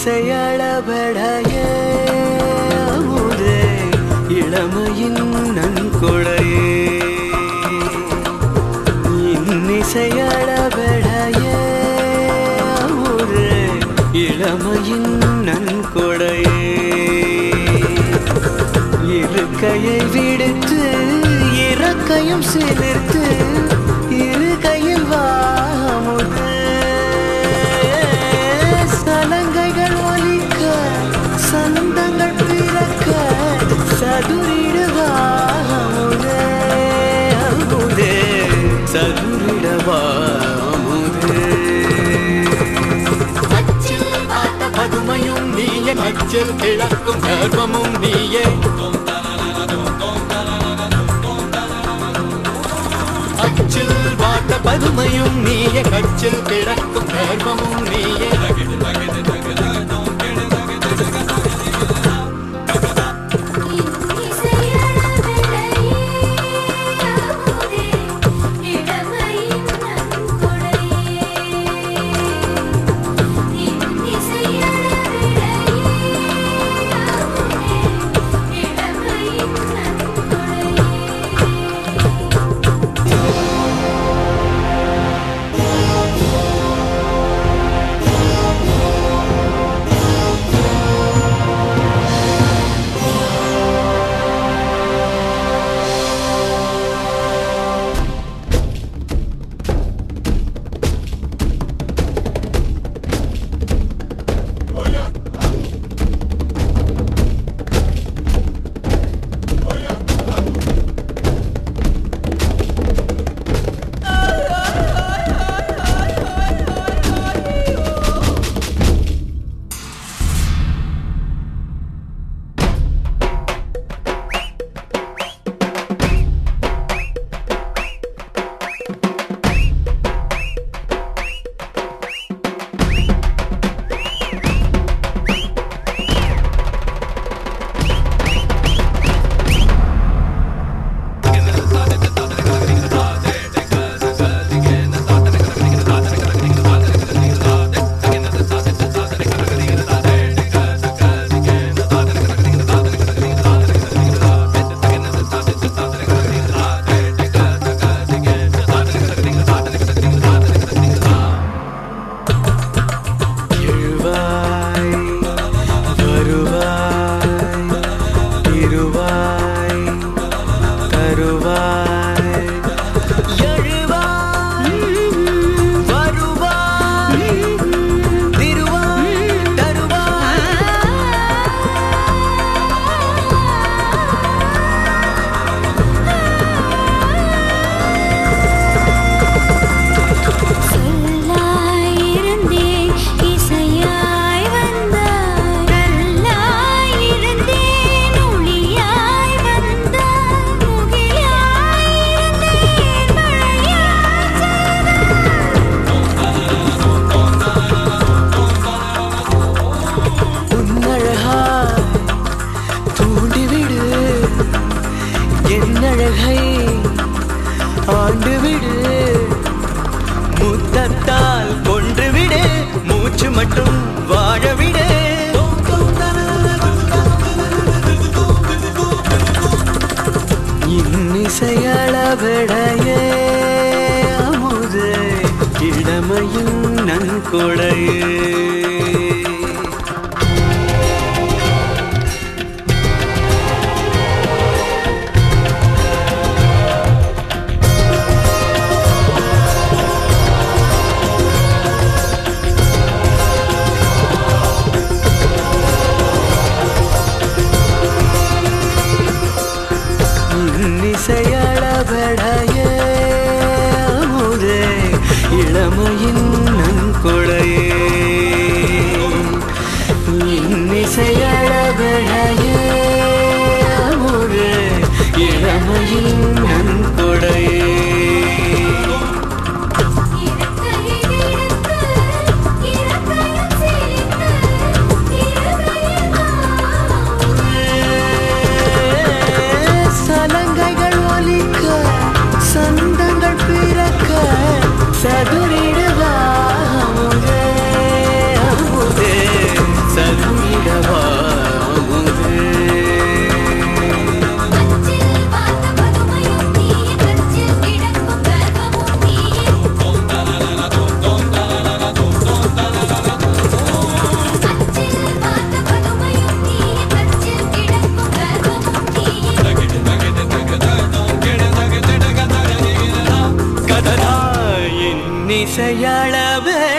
இன்னிசையளபடையே அமுதே இளமையின் நன்கொடையே இன்னிசையளபடையே அமுதே இளமையின் நன்கொடையே இருக்கையை விடுத்து இறக்கையும் சிலிர்த்து இரு கையில் வாமுது சலங்கைகள் ஒலிக்க சந்தங்கள் பிறக்க சதுரிடுவாமுதே அமுதே சதுரிடவாமுதே அச்சில் ஆட்ட பதுமையும் நீயே நச்சில் கிழக்கும் கர்ப்பமும் நீயே அச்சில் வாட்ட பதுமையும் நீயே கச்சில் கிழக்கும் கர்ப்பமும் நீயே எழுவாய் வருவாய் திருவாய் தருவாய் எழுவாய் வருவாய் திருவாய் தருவாய் சொல்லாயிருந்தே இசையாய் வந்தாய் கல்லாயிருந்தேன் ஒளியாய் வந்தாய் முகிலாயிருந்தேன் மழையாய் உன்னழகாய் தூண்டிவிடு என்னழகை ஆண்டுவிடு முத்தத்தால் கொன்றுவிடு மூச்சு மட்டும் வாழவிடு இன்னிசையளவிடையே அமுதே இளமையின் நன்கொடையே இன்னிசையளபடையே அமுதே இளமையின் நன்கொடையே இசையளவே